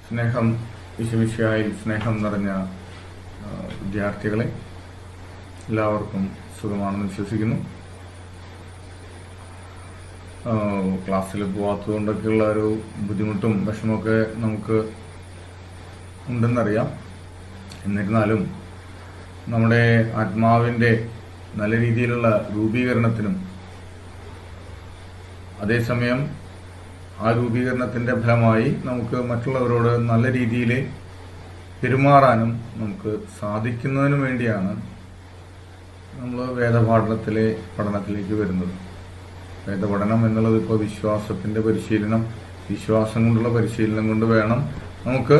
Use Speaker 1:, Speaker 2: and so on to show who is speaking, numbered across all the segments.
Speaker 1: സ്നേഹം വിശുവിശയായി സ്നേഹം നിറഞ്ഞ ആ, വിദ്യാർത്ഥികളെ എല്ലാവർക്കും സുഖമാണെന്ന് വിശ്വസിക്കുന്നു ആ, ക്ലാസ്സിൽ പോവാത്തതുകൊണ്ടൊക്കെയുള്ള ഒരു ബുദ്ധിമുട്ടും വിഷമമൊക്കെ നമുക്ക് ഉണ്ടെന്നറിയാം എന്നിരുന്നാലും നമ്മുടെ ആത്മാവിൻ്റെ നല്ല രീതിയിലുള്ള രൂപീകരണത്തിനും അതേസമയം ആ രൂപീകരണത്തിന്റെ ഫലമായി നമുക്ക് മറ്റുള്ളവരോട് നല്ല രീതിയിൽ പെരുമാറാനും നമുക്ക് സാധിക്കുന്നതിനു വേണ്ടിയാണ് നമ്മൾ വേദപാഠനത്തിലെ പഠനത്തിലേക്ക് വരുന്നത് വേദപഠനം എന്നുള്ളത് ഇപ്പോൾ വിശ്വാസത്തിന്റെ പരിശീലനം വിശ്വാസം കൊണ്ടുള്ള പരിശീലനം കൊണ്ട് വേണം നമുക്ക്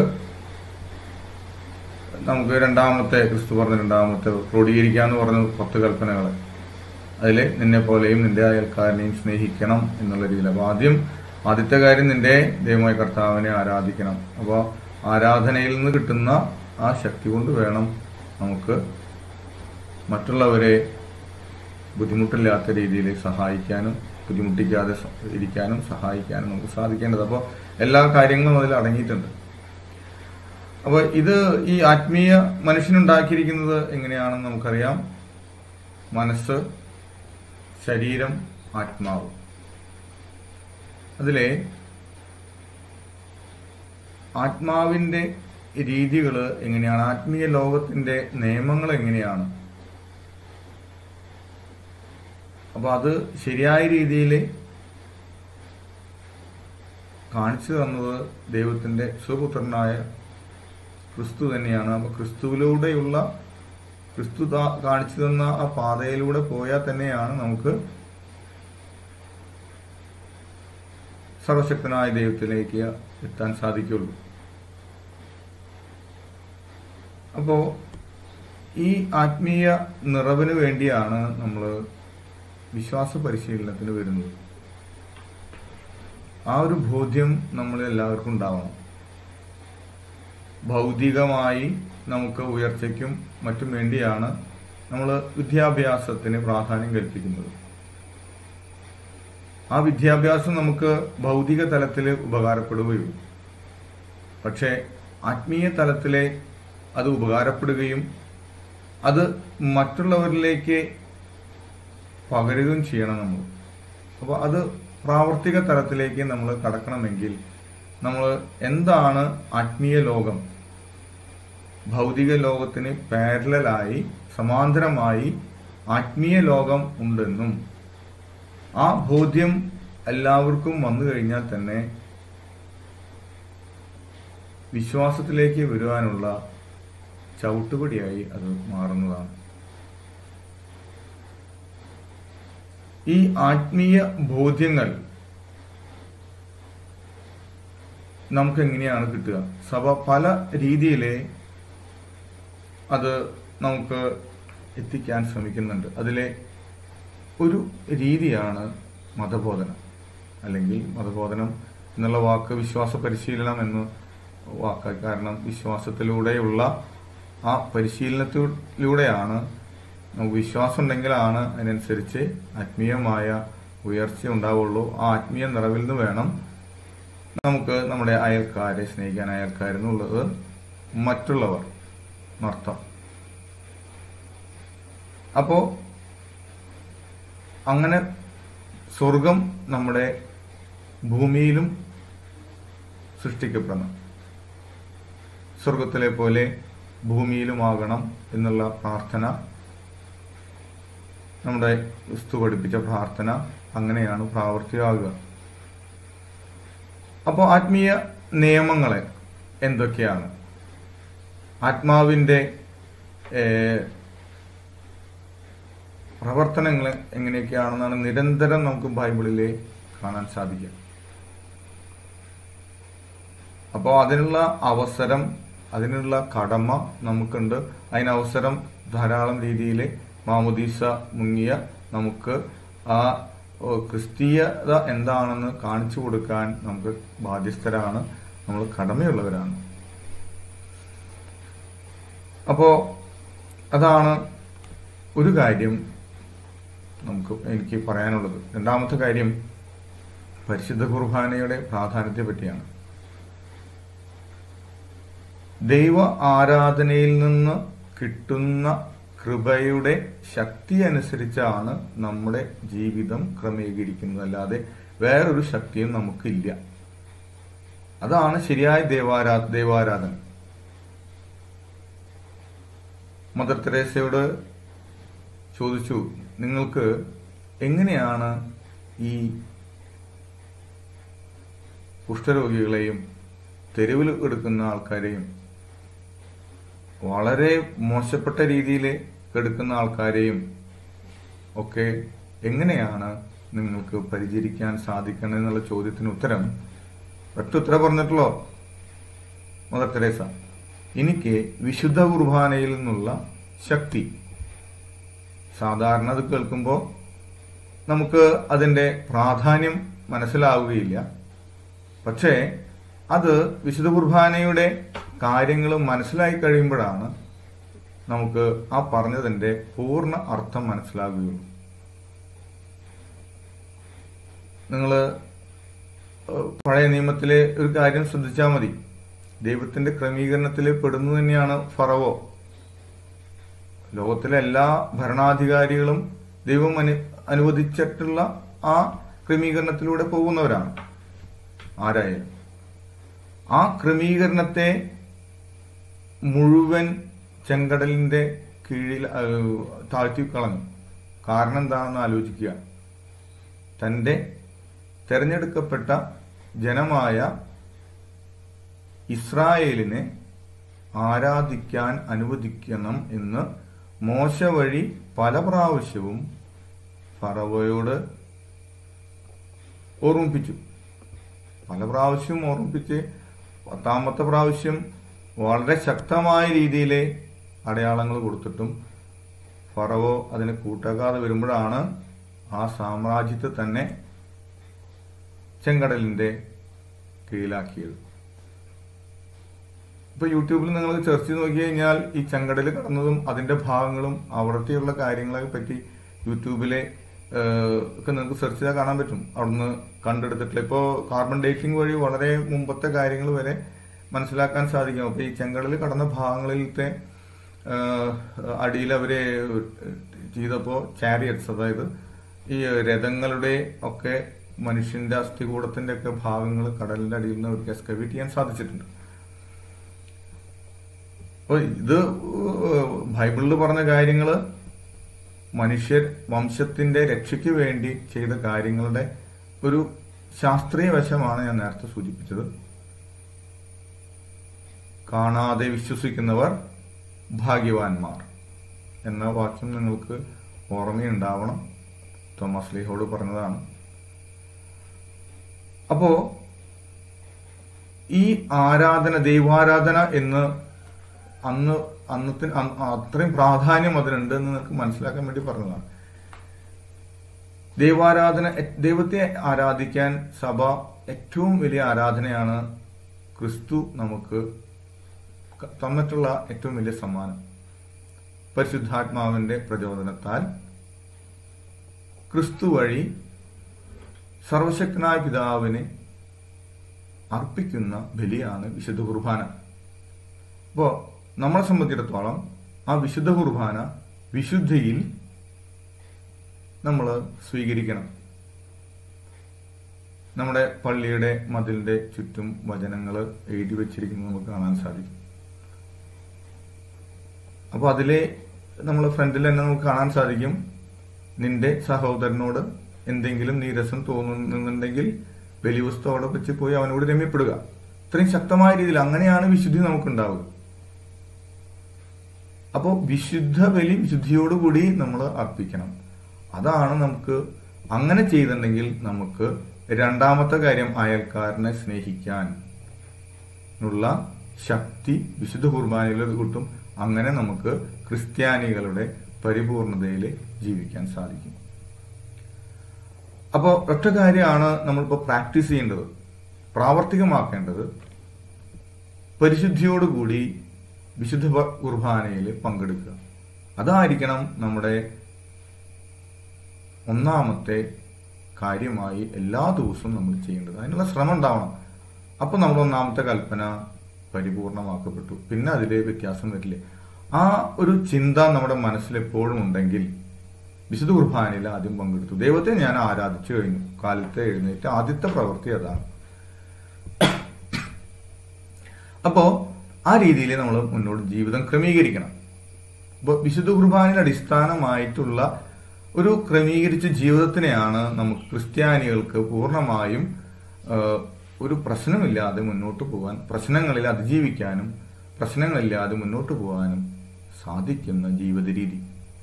Speaker 1: നമുക്ക് രണ്ടാമത്തെ ക്രിസ്തു പറഞ്ഞ രണ്ടാമത്തെ ക്രോഡീകരിക്കാന്ന് പറഞ്ഞ പത്ത് കൽപ്പനകൾ അതിൽ നിന്നെ പോലെയും നിന്റെ അയൽക്കാരനെയും സ്നേഹിക്കണം എന്നുള്ള രീതിയിൽ അപ്പോൾ ആദ്യം ആദ്യത്തെ കാര്യം നിന്റെ ദൈവമായ കർത്താവിനെ ആരാധിക്കണം അപ്പോൾ ആരാധനയിൽ നിന്ന് കിട്ടുന്ന ആ ശക്തി കൊണ്ട് വേണം നമുക്ക് മറ്റുള്ളവരെ ബുദ്ധിമുട്ടില്ലാത്ത രീതിയിൽ സഹായിക്കാനും ബുദ്ധിമുട്ടിക്കാതെ സ- ഇരിക്കാനും സഹായിക്കാനും നമുക്ക് സാധിക്കേണ്ടത് അപ്പോൾ എല്ലാ കാര്യങ്ങളും അതിൽ അടങ്ങിയിട്ടുണ്ട് അപ്പോൾ ഇത് ഈ ആത്മീയ മനുഷ്യനുണ്ടാക്കിയിരിക്കുന്നത് എങ്ങനെയാണെന്ന് നമുക്കറിയാം മനസ്സ് ശരീരം ആത്മാവ് അതിലെ ആത്മാവിന്റെ രീതികൾ എങ്ങനെയാണ് ആത്മീയ ലോകത്തിന്റെ നിയമങ്ങൾ എങ്ങനെയാണ് അപ്പൊ അത് ശരിയായ രീതിയിൽ കാണിച്ചു തന്നത് ദൈവത്തിന്റെ സുപുത്രനായ ക്രിസ്തു തന്നെയാണ് അപ്പൊ ക്രിസ്തുവിലൂടെയുള്ള ക്രിസ്തു താ- കാണിച്ചു തന്ന ആ പാതയിലൂടെ പോയാൽ തന്നെയാണ് നമുക്ക് സർവശക്തനായ ദൈവത്തിലേക്ക് എത്താൻ സാധിക്കുള്ളൂ അപ്പോ ഈ ആത്മീയ നിറവിന് വേണ്ടിയാണ് നമ്മൾ വിശ്വാസ പരിശീലനത്തിന് വരുന്നത് ആ ഒരു ബോധ്യം നമ്മൾ എല്ലാവർക്കും ഉണ്ടാവണം ഭൗതികമായി നമുക്ക് ഉയർച്ചയ്ക്കും മറ്റും വേണ്ടിയാണ് നമ്മൾ വിദ്യാഭ്യാസത്തിന് പ്രാധാന്യം കൽപ്പിക്കുന്നത് ആ വിദ്യാഭ്യാസം നമുക്ക് ഭൗതിക തലത്തിൽ ഉപകാരപ്പെടുകയുള്ളൂ പക്ഷേ ആത്മീയ തലത്തിലെ അത് ഉപകാരപ്പെടുകയും അത് മറ്റുള്ളവരിലേക്ക് പകരുകയും ചെയ്യണം നമ്മൾ അപ്പോൾ അത് പ്രാവർത്തിക തലത്തിലേക്ക് നമ്മൾ കടക്കണമെങ്കിൽ നമ്മൾ എന്താണ് ആത്മീയ ലോകം ഭൗതിക ലോകത്തിന് പാരലായി സമാന്തരമായി ആത്മീയ ലോകം ഉണ്ടെന്നും ആ ബോധ്യം എല്ലാവർക്കും വന്നു കഴിഞ്ഞാൽ തന്നെ വിശ്വാസത്തിലേക്ക് വരുവാനുള്ള ചവിട്ടുപടിയായി അത് മാറുന്നതാണ് ഈ ആത്മീയ ബോധ്യങ്ങൾ നമുക്ക് എങ്ങനെയാണ് കിട്ടുക സഭ പല രീതിയിലെ അത് നമുക്ക് എത്തിക്കാൻ ശ്രമിക്കുന്നുണ്ട് അതിലെ ഒരു രീതിയാണ് മതബോധനം അല്ലെങ്കിൽ മതബോധനം എന്നുള്ള വാക്ക് വിശ്വാസ പരിശീലനം എന്ന് വാക്ക് കാരണം വിശ്വാസത്തിലൂടെയുള്ള ആ പരിശീലനത്തിലൂടെയാണ് നമുക്ക് വിശ്വാസം ഉണ്ടെങ്കിലാണ് അതിനനുസരിച്ച് ആത്മീയമായ ഉയർച്ച ഉണ്ടാവുള്ളൂ ആ ആത്മീയ നിറവിൽ നിന്ന് വേണം നമുക്ക് നമ്മുടെ അയൽക്കാരെ സ്നേഹിക്കാൻ അയൽക്കാരെന്നുള്ളത് മറ്റുള്ളവർ നർത്ഥം അപ്പോ അങ്ങനെ സ്വർഗം നമ്മുടെ ഭൂമിയിലും സൃഷ്ടിക്കപ്പെടണം സ്വർഗത്തിലെ പോലെ ഭൂമിയിലുമാകണം എന്നുള്ള പ്രാർത്ഥന നമ്മുടെ ക്രിസ്തു പഠിപ്പിച്ച പ്രാർത്ഥന അങ്ങനെയാണ് പ്രാവർത്തികമാകുക അപ്പോൾ ആത്മീയ നിയമങ്ങളെ എന്തൊക്കെയാണ് ആത്മാവിന്റെ ഏഹ്, പ്രവർത്തനങ്ങൾ എങ്ങനെയൊക്കെയാണെന്നാണ് നിരന്തരം നമുക്ക് ബൈബിളിലെ കാണാൻ സാധിക്കുക അപ്പോൾ അതിനുള്ള അവസരം അതിനുള്ള കടമ നമുക്കുണ്ട് അതിന് അവസരം ധാരാളം രീതിയിൽ മാമുദീസ മുങ്ങിയ നമുക്ക് ആ ഓ, ക്രിസ്തീയത എന്താണെന്ന് കാണിച്ചു കൊടുക്കാൻ നമുക്ക് ബാധ്യസ്ഥരാണ് നമ്മൾ കടമയുള്ളവരാണ് അപ്പോ അതാണ് ഒരു കാര്യം നമുക്ക് എനിക്ക് പറയാനുള്ളത് രണ്ടാമത്തെ കാര്യം പരിശുദ്ധ കുർബാനയുടെ പ്രാധാന്യത്തെ പറ്റിയാണ് ദൈവ ആരാധനയിൽ നിന്ന് കിട്ടുന്ന കൃപയുടെ ശക്തി അനുസരിച്ചാണ് നമ്മുടെ ജീവിതം ക്രമീകരിക്കുന്നത് അല്ലാതെ വേറൊരു ശക്തിയും നമുക്കില്ല അതാണ് ശരിയായ ദേവാരാ ദൈവാരാധന മദർ തെരേസയോട് ചോദിച്ചു നിങ്ങൾക്ക് എങ്ങനെയാണ് ഈ കുഷ്ഠരോഗികളെയും തെരുവിൽ എടുക്കുന്ന ആൾക്കാരെയും വളരെ മോശപ്പെട്ട രീതിയിൽ എടുക്കുന്ന ആൾക്കാരെയും ഒക്കെ എങ്ങനെയാണ് നിങ്ങൾക്ക് പരിചരിക്കാൻ സാധിക്കണം എന്നുള്ള ചോദ്യത്തിന് ഉത്തരം ഒറ്റ ഉത്തരം പറഞ്ഞിട്ടുള്ളോ മദർ തെരേസ എനിക്ക് വിശുദ്ധ കുർബാനയിൽ നിന്നുള്ള ശക്തി സാധാരണ അത് കേൾക്കുമ്പോൾ നമുക്ക് അതിന്റെ പ്രാധാന്യം മനസ്സിലാവുകയില്ല പക്ഷേ അത് വിശുദ്ധ കുർബാനയുടെ കാര്യങ്ങൾ മനസ്സിലായി കഴിയുമ്പോഴാണ് നമുക്ക് ആ പറഞ്ഞതിന്റെ പൂർണ്ണ അർത്ഥം മനസ്സിലാകുകയുള്ളൂ നിങ്ങൾ പഴയ നിയമത്തിലെ ഒരു കാര്യം ശ്രദ്ധിച്ചാൽ മതി ദൈവത്തിന്റെ ക്രമീകരണത്തിൽ പെടുന്നു തന്നെയാണ് ഫറവോ ലോകത്തിലെ എല്ലാ ഭരണാധികാരികളും ദൈവം അനു അനുവദിച്ചിട്ടുള്ള ആ ക്രമീകരണത്തിലൂടെ പോകുന്നവരാണ് ആരായാലും ആ ക്രമീകരണത്തെ മുഴുവൻ ചെങ്കടലിന്റെ കീഴിൽ ഏഹ്, താഴ്ത്തി കളഞ്ഞു കാരണം എന്താണെന്ന് ആലോചിക്കുക തന്റെ തെരഞ്ഞെടുക്കപ്പെട്ട ജനമായ ഇസ്രായേലിനെ ആരാധിക്കാൻ അനുവദിക്കണം എന്ന് മോശ വഴി പല പ്രാവശ്യവും ഫറവോയോട് ഓർമ്മിപ്പിച്ചു പല പ്രാവശ്യം ഓർമ്മിപ്പിച്ച് പത്താമത്തെ പ്രാവശ്യം വളരെ ശക്തമായ രീതിയിൽ അടയാളങ്ങൾ കൊടുത്തിട്ടും ഫറവോ അതിന് കൂട്ടാക്കാതെ വരുമ്പോഴാണ് ആ സാമ്രാജ്യത്തെ തന്നെ ചെങ്കടലിന്റെ കീഴിലാക്കിയത് ഇപ്പൊ യൂട്യൂബിൽ നിങ്ങൾ സെർച്ച് ചെയ്ത് നോക്കി കഴിഞ്ഞാൽ ഈ ചെങ്കടൽ കടന്നതും അതിന്റെ ഭാഗങ്ങളും അവിടത്തെയുള്ള കാര്യങ്ങളെ പറ്റി യൂട്യൂബിലെ ഏഹ്, ഒക്കെ നിങ്ങൾക്ക് സെർച്ച് ചെയ്താൽ കാണാൻ പറ്റും അവിടുന്ന് കണ്ടെടുത്തിട്ടില്ല ഇപ്പോൾ കാർബൺ ഡേറ്റിംഗ് വഴി വളരെ മുമ്പത്തെ കാര്യങ്ങൾ വരെ മനസ്സിലാക്കാൻ സാധിക്കും അപ്പൊ ഈ ചെങ്കടൽ കടന്ന ഭാഗങ്ങളിലത്തെ ഏഹ്, അടിയിൽ അവര് ചെയ്തപ്പോ ചാരിയറ്റ്സ് അതായത് ഈ രഥങ്ങളുടെ ഒക്കെ മനുഷ്യന്റെ അസ്ഥികൂടത്തിന്റെ ഒക്കെ ഭാഗങ്ങൾ കടലിന്റെ അടിയിൽ നിന്ന് അവർക്ക് എക്സ്കവേറ്റ് ചെയ്യാൻ സാധിച്ചിട്ടുണ്ട് അപ്പൊ ഇത് ബൈബിളിൽ പറഞ്ഞ കാര്യങ്ങള് മനുഷ്യർ വംശത്തിന്റെ രക്ഷയ്ക്ക് വേണ്ടി ചെയ്ത കാര്യങ്ങളുടെ ഒരു ശാസ്ത്രീയ വശമാണ് ഞാൻ നേരത്തെ സൂചിപ്പിച്ചത് കാണാതെ വിശ്വസിക്കുന്നവർ ഭാഗ്യവാന്മാർ എന്ന വാക്യം നിങ്ങൾക്ക് ഓർമ്മയുണ്ടാവണം തോമസ് ലീഹോട് പറഞ്ഞതാണ് അപ്പോ ഈ ആരാധന ദൈവാരാധന എന്ന് അന്ന് അന്നത്തെ അ- അത്രയും പ്രാധാന്യം അതിനുണ്ട് എന്ന് നിങ്ങൾക്ക് മനസ്സിലാക്കാൻ വേണ്ടി പറഞ്ഞതാണ് ദൈവാരാധന എ- ദൈവത്തെ ആരാധിക്കാൻ സഭ ഏറ്റവും വലിയ ആരാധനയാണ് ക്രിസ്തു നമുക്ക് ക- തന്നിട്ടുള്ള ഏറ്റവും വലിയ സമ്മാനം പരിശുദ്ധാത്മാവിന്റെ പ്രചോദനത്താൽ ക്രിസ്തു വഴി സർവശക്തനായ പിതാവിനെ അർപ്പിക്കുന്ന ബലിയാണ് വിശുദ്ധ കുർബാന അപ്പോ നമ്മളെ സംബന്ധിച്ചിടത്തോളം ആ വിശുദ്ധ കുർബാന വിശുദ്ധിയിൽ നമ്മൾ സ്വീകരിക്കണം നമ്മുടെ പള്ളിയുടെ മതിലിന്റെ ചുറ്റും വചനങ്ങൾ എഴുതി വെച്ചിരിക്കുന്നത് നമുക്ക് കാണാൻ സാധിക്കും അപ്പൊ അതിലെ നമ്മൾ ഫ്രണ്ടിൽ തന്നെ നമുക്ക് കാണാൻ സാധിക്കും നിന്റെ സഹോദരനോട് എന്തെങ്കിലും നീരസം തോന്നുന്നുണ്ടെങ്കിൽ ബലിവസ്തു അവിടെ വെച്ച് പോയി അവനോട് രമ്യപ്പെടുക ഇത്രയും ശക്തമായ രീതിയിൽ അങ്ങനെയാണ് വിശുദ്ധി നമുക്കുണ്ടാവുക അപ്പോൾ വിശുദ്ധ ബലി വിശുദ്ധിയോടുകൂടി നമ്മൾ അർപ്പിക്കണം അതാണ് നമുക്ക് അങ്ങനെ ചെയ്തിട്ടുണ്ടെങ്കിൽ നമുക്ക് രണ്ടാമത്തെ കാര്യം അയൽക്കാരനെ സ്നേഹിക്കാൻ ഉള്ള ശക്തി വിശുദ്ധ കുർബാനയിൽ കിട്ടും അങ്ങനെ നമുക്ക് ക്രിസ്ത്യാനികളുടെ പരിപൂർണതയിൽ ജീവിക്കാൻ സാധിക്കും അപ്പോൾ ഒറ്റ കാര്യമാണ് നമ്മളിപ്പോൾ പ്രാക്ടീസ് ചെയ്യേണ്ടത് പ്രാവർത്തികമാക്കേണ്ടത് പരിശുദ്ധിയോടുകൂടി വിശുദ്ധ പ- കുർബാനയിൽ പങ്കെടുക്കുക അതായിരിക്കണം നമ്മുടെ ഒന്നാമത്തെ കാര്യമായി എല്ലാ ദിവസവും നമ്മൾ ചെയ്യേണ്ടത് അതിനുള്ള ശ്രമം ഉണ്ടാവണം അപ്പൊ നമ്മുടെ ഒന്നാമത്തെ കൽപ്പന പരിപൂർണമാക്കപ്പെട്ടു പിന്നെ അതിൽ വ്യത്യാസം വരില്ലേ ആ ഒരു ചിന്ത നമ്മുടെ മനസ്സിൽ എപ്പോഴും ഉണ്ടെങ്കിൽ വിശുദ്ധ കുർബാനയിൽ ആദ്യം പങ്കെടുത്തു ദൈവത്തെ ഞാൻ ആരാധിച്ചു കഴിഞ്ഞു കാലത്തെ എഴുന്നേറ്റ് ആദ്യത്തെ പ്രവൃത്തി അതാണ് അപ്പോ ആ രീതിയിൽ നമ്മൾ മുന്നോട്ട് ജീവിതം ക്രമീകരിക്കണം അപ്പോൾ വിശുദ്ധ കുർബാനയിൽ അടിസ്ഥാനമായിട്ടുള്ള ഒരു ക്രമീകരിച്ച ജീവിതത്തിനെയാണ് നമുക്ക് ക്രിസ്ത്യാനികൾക്ക് പൂർണ്ണമായും ആ, ഒരു പ്രശ്നമില്ലാതെ മുന്നോട്ട് പോകാൻ പ്രശ്നങ്ങളിൽ അതിജീവിക്കാനും പ്രശ്നങ്ങളില്ലാതെ മുന്നോട്ട് പോകാനും സാധിക്കുന്ന ജീവിത രീതി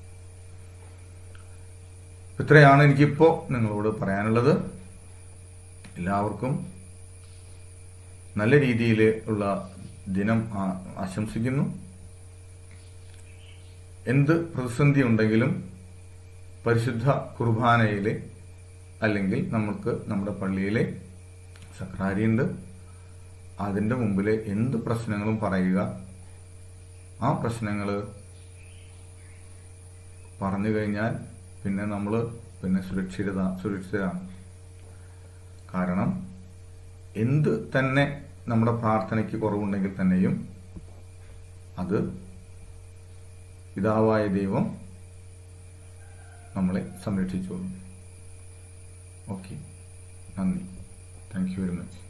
Speaker 1: ഇത്രയാണ് എനിക്കിപ്പോ നിങ്ങളോട് പറയാനുള്ളത് എല്ലാവർക്കും നല്ല രീതിയിൽ ഉള്ള ദിനം ആ- ആശംസിക്കുന്നു എന്ത് പ്രതിസന്ധി ഉണ്ടെങ്കിലും പരിശുദ്ധ കുർബാനയിലെ അല്ലെങ്കിൽ നമുക്ക് നമ്മുടെ പള്ളിയിലെ സക്രാരിയുണ്ട് അതിൻ്റെ മുമ്പിൽ എന്ത് പ്രശ്നങ്ങളും പറയുക ആ പ്രശ്നങ്ങൾ പറഞ്ഞു കഴിഞ്ഞാൽ പിന്നെ നമ്മൾ പിന്നെ സുരക്ഷിതത സുരക്ഷിതരാണ് കാരണം എന്ത് തന്നെ നമ്മുടെ പ്രാർത്ഥനയ്ക്ക് കുറവുണ്ടെങ്കിൽ തന്നെയും അത് പിതാവായ ദൈവം നമ്മളെ സംരക്ഷിച്ചോളും ഓക്കെ നന്ദി താങ്ക് യു വെരി മച്ച്